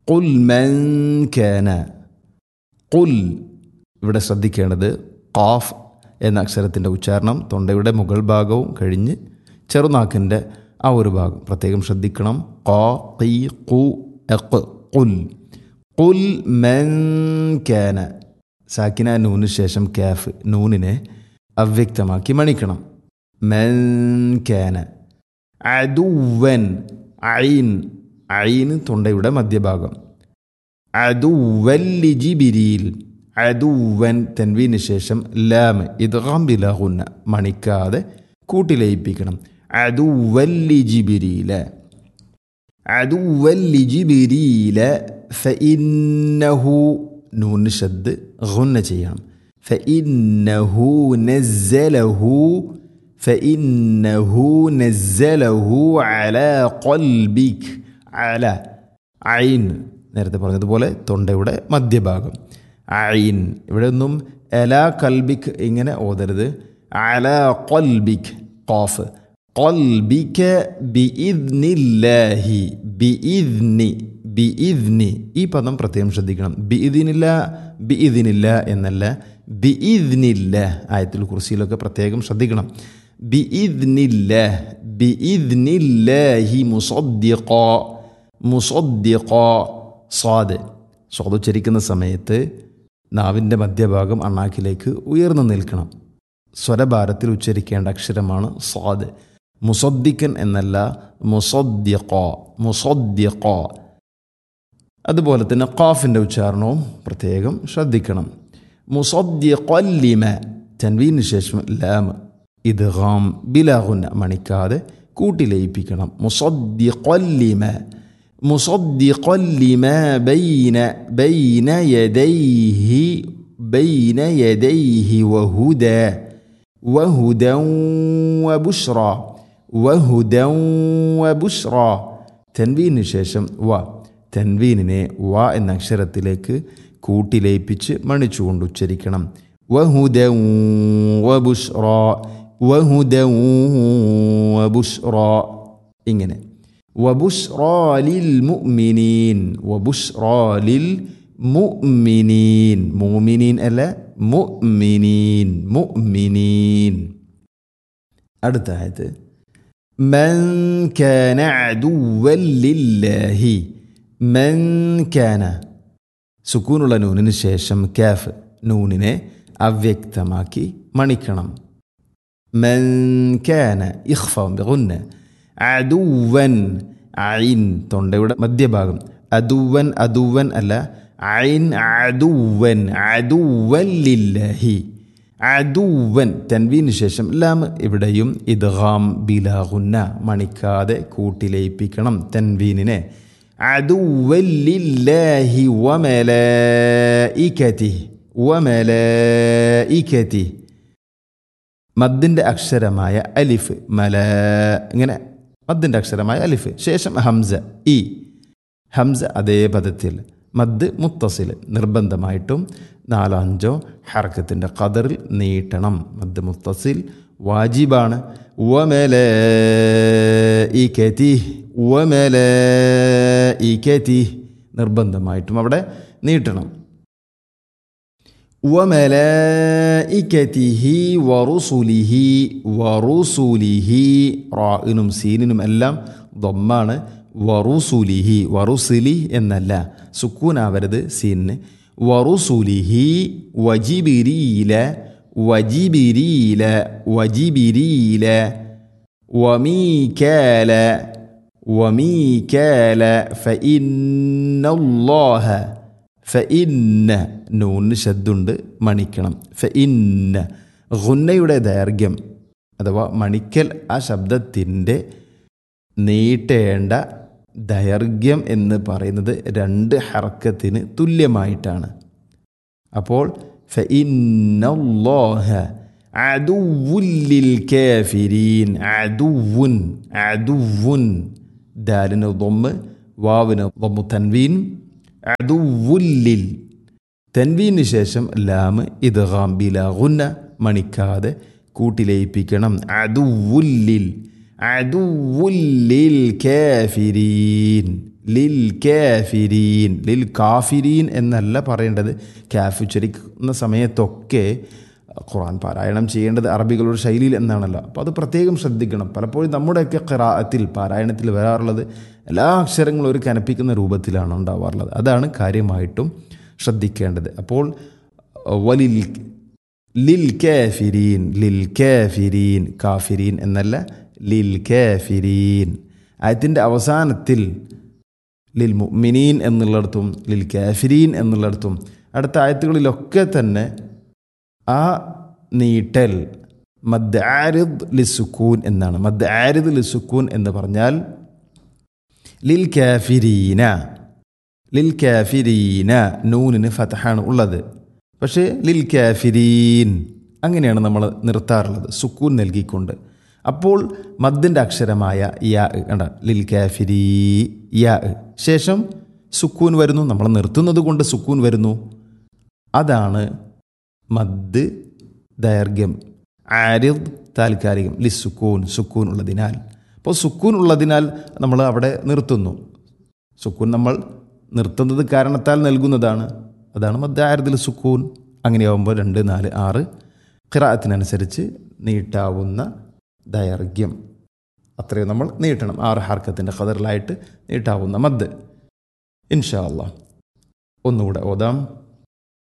കുൽ മൻ കാന കുൽ ഇവിടെ ശ്രദ്ധിക്കേണ്ടത് ഖാഫ് എന്ന അക്ഷരത്തിൻ്റെ ഉച്ചാരണം തൊണ്ടയുടെ മുകൾ ഭാഗവും കഴിഞ്ഞ് ചെറുനാക്കിൻ്റെ ആ ഒരു ഭാഗം പ്രത്യേകം ശ്രദ്ധിക്കണം ഖാ ഖീ ഖു എഖ് കുൽ കുൽ മൻ കാന സാക്കിന നൂന് ശേഷം കാഫ് നൂനിനെ അവ്യക്തമാക്കി മണിക്കണം മൻ കാന അദുവൻ ഐൻ ഐന് തൊണ്ടയുടെ മധ്യഭാഗം അദുവല്ലി ജിബിരിയിൽ അദുവൻ തൻവീന് ശേഷം ലാമ് ഇദ്ഗാം ബിലാഹുന്ന മണിക്കാതെ കൂട്ടിലയിപ്പിക്കണം അദുവല്ലി ജിബിരിയില അദുവല്ലി ജിബിരിയില ഫഇന്നഹു നൂന് ഷദ് ഗുന്ന ചെയ്യണം ഫഇന്നഹു നസ്സലഹു فإنه نزله على قلبك على عين നേരത്തെ പറഞ്ഞതുപോലെ തൊണ്ടയുടെ മധ്യഭാഗം ഐൻ ഇവിടെ ഒന്നും എല കൽബിക് ഇങ്ങനെ ഓതരുത് അല കൊൽബിക് കോഫ് കൊൽബിക്ക ബിഇദ്നില്ലാഹി ബിഇദ്നി ബിഇദ്നി ഈ പദം പ്രത്യേകം ശ്രദ്ധിക്കണം ബിഇദിനില്ല ബിഇദിനില്ല എന്നല്ല ബിഇദ്നില്ല ആയത്തിൽ കുർസിയിലൊക്കെ പ്രത്യേകം ശ്രദ്ധിക്കണം ബിഇദ്നില്ല ബിഇദ്നില്ലാഹി മുസദ്ദിഖ മുസദ്ദിഖ സ്വാദ് സ്വാദ് ഉച്ചരിക്കുന്ന സമയത്ത് നാവിൻ്റെ മധ്യഭാഗം അണ്ണാക്കിലേക്ക് ഉയർന്നു നിൽക്കണം സ്വരഭാരത്തിൽ ഉച്ചരിക്കേണ്ട അക്ഷരമാണ് സ്വാദ് മുസദ്ദിക്കൻ എന്നല്ല മുസദ്ദിഖ മുസദ്ദിഖ അതുപോലെ തന്നെ ഖാഫിൻ്റെ ഉച്ചാരണവും പ്രത്യേകം ശ്രദ്ധിക്കണം മുസദ്ദിഖല്ലിമ തൻവീന് ശേഷം ലാം ഇദ്ഗാം ബിലാഹുന്ന മണിക്കാതെ കൂട്ടിലയിപ്പിക്കണം മുസദ്ദിഖല്ലിമ മുസദ്ദിഖല്ലിമ ബൈന ബൈന യദൈഹി ബൈന യദൈഹി വഹുദ വഹുദ വബുഷ്റ വഹുദ വബുഷ്റ തൻവീന് ശേഷം വ തൻവീനിനെ വ എന്ന അക്ഷരത്തിലേക്ക് കൂട്ടിലയിപ്പിച്ച് മണിച്ചുകൊണ്ട് ഉച്ചരിക്കണം വഹുദ വബുഷ്റ വഹുദ വബുഷ്റ ഇങ്ങനെ وبشرى للمؤمنين وبشرى للمؤمنين مؤمنين ألا مؤمنين مؤمنين അടുത്ത ആയത് من كان عدوا لله من كان സുക്കൂനുള്ള നൂനിന് ശേഷം കാഫ് നൂനിനെ അവ്യക്തമാക്കി മണിക്കണം من كان ഇഖ്ഫ ബിഗുന്ന അദുവൻ ഐൻ തൊണ്ടയുടെ മധ്യഭാഗം അദുവൻ അദുവൻ അല്ല ഐൻ അദുവൻ അദുവൻ ലില്ലാഹി അദുവൻ തൻവീന് ശേഷം ലാം ഇവിടെയും ഇദ്ഗാം ബിലാഹുന്ന മണിക്കാതെ കൂട്ടിലയിപ്പിക്കണം തൻവീനിനെ അദുവൻ ലില്ലാഹി വമലായികതി വമലായികതി മദ്ദിൻ്റെ അക്ഷരമായ അലിഫ് മല ഇങ്ങനെ മദ്ദിൻ്റെ അക്ഷരമായ അലിഫ് ശേഷം ഹംസ ഇ ഹംസ അതേ പദത്തിൽ മദ് മുത്തസിൽ നിർബന്ധമായിട്ടും നാലോ അഞ്ചോ ഹർക്കത്തിൻ്റെ കതറിൽ നീട്ടണം മദ് മുത്തസിൽ വാജിബാണ് വമല ഇക്കത്തി വമല ഇക്കത്തി നിർബന്ധമായിട്ടും അവിടെ നീട്ടണം വമലായിക്കത്തിഹി വറുസുലിഹി വറുസുലിഹി റാഇനും സീനിനും എല്ലാം ദൊമ്മാണ് വറുസുലിഹി വറുസുലി എന്നല്ല സുക്കൂനാവരുത് സീനിന് വറുസുലിഹി വജിബിരീല വജിബിരീല വജിബിരീല വമീകാല വമീകാല ഫഇന്നല്ലാഹ ഫഇന്ന നൂന് ശബ്ദുണ്ട് മണിക്കണം ഫഇന്ന ഗുന്നയുടെ ദൈർഘ്യം അഥവാ മണിക്കൽ ആ ശബ്ദത്തിൻ്റെ നീട്ടേണ്ട ദൈർഘ്യം എന്ന് പറയുന്നത് രണ്ട് ഹർക്കത്തിന് തുല്യമായിട്ടാണ് അപ്പോൾ ഫഇന്നല്ലാഹ അദുവുല്ലിൽ കാഫിരീൻ അദുവുൻ അദുവുൻ ദാലിന് ദൊമ്മ് വാവിന് ദൊമ്മു തൻവീൻ അദുവുല്ലിൽ തൻവീന് ശേഷം ലാമ് ഇദ്ഗാം ബിലാ ഗുന്ന മണിക്കാതെ കൂട്ടിലയിപ്പിക്കണം അദുവുല്ലിൽ അദുവുല്ലിൽ കാഫിരീൻ ലിൽ കാഫിരീൻ ലിൽ കാഫിരീൻ എന്നല്ല പറയേണ്ടത് കാഫ് ഉച്ചരിക്കുന്ന സമയത്തൊക്കെ ഖുറാൻ പാരായണം ചെയ്യേണ്ടത് അറബികളുടെ ശൈലിയിൽ എന്നാണല്ലോ അപ്പോൾ അത് പ്രത്യേകം ശ്രദ്ധിക്കണം പലപ്പോഴും നമ്മുടെയൊക്കെ ഖിറാഅത്തിൽ പാരായണത്തിൽ വരാറുള്ളത് എല്ലാ അക്ഷരങ്ങളും ഒരു കനപ്പിക്കുന്ന രൂപത്തിലാണ് ഉണ്ടാവാറുള്ളത് അതാണ് കാര്യമായിട്ടും ശ്രദ്ധിക്കേണ്ടത് അപ്പോൾ വലിൽ ലിൽ കാഫിരീൻ ലിൽ കാഫിരീൻ കാഫിരീൻ എന്നല്ല ലിൽ കാഫിരീൻ ആയത്തിൻ്റെ അവസാനത്തിൽ ലിൽ മുഅ്മിനീൻ എന്നുള്ളിടത്തും ലിൽ കാഫിരീൻ എന്നുള്ളിടത്തും അടുത്ത ആയത്തുകളിലൊക്കെ തന്നെ ആ നീട്ടൽ മദ് ആരിദ് ലിസുക്കൂൻ എന്നാണ് മദ് ആരിദ് ലിസുക്കൂൻ എന്ന് പറഞ്ഞാൽ ലിൽ കാഫിരീന ലിൽ കാഫിരീന നൂനിന് ഫതഹാണ് ഉള്ളത് പക്ഷേ ലിൽ കാഫിരീൻ അങ്ങനെയാണ് നമ്മൾ നിർത്താറുള്ളത് സുക്കൂൻ നൽകിക്കൊണ്ട് അപ്പോൾ മദ്ദിൻ്റെ അക്ഷരമായ യാ കണ്ട ലിൽ കാഫിരീ യാ ശേഷം സുക്കൂൻ വരുന്നു നമ്മൾ നിർത്തുന്നത് കൊണ്ട് സുക്കൂൻ വരുന്നു അതാണ് മദ് ദൈർഘ്യം ആരിദ് താൽക്കാലികം ലി സുക്കൂൻ സുക്കൂൻ ഉള്ളതിനാൽ അപ്പോൾ സുക്കൂൻ ഉള്ളതിനാൽ നമ്മൾ അവിടെ നിർത്തുന്നു സുക്കൂൻ നമ്മൾ നിർത്തുന്നത് കാരണത്താൽ നൽകുന്നതാണ് അതാണ് മദ് ആരിദിൽ സുക്കൂൻ അങ്ങനെയാവുമ്പോൾ രണ്ട് നാല് ആറ് ഖിറാത്തിനനുസരിച്ച് നീട്ടാവുന്ന ദൈർഘ്യം അത്രയും നമ്മൾ നീട്ടണം ആറ് ഹാർക്കത്തിൻ്റെ ഖദറിലായിട്ട് നീട്ടാവുന്ന മദ് ഇൻഷാ അള്ളാഹ് ഒന്നുകൂടെ ഓതാം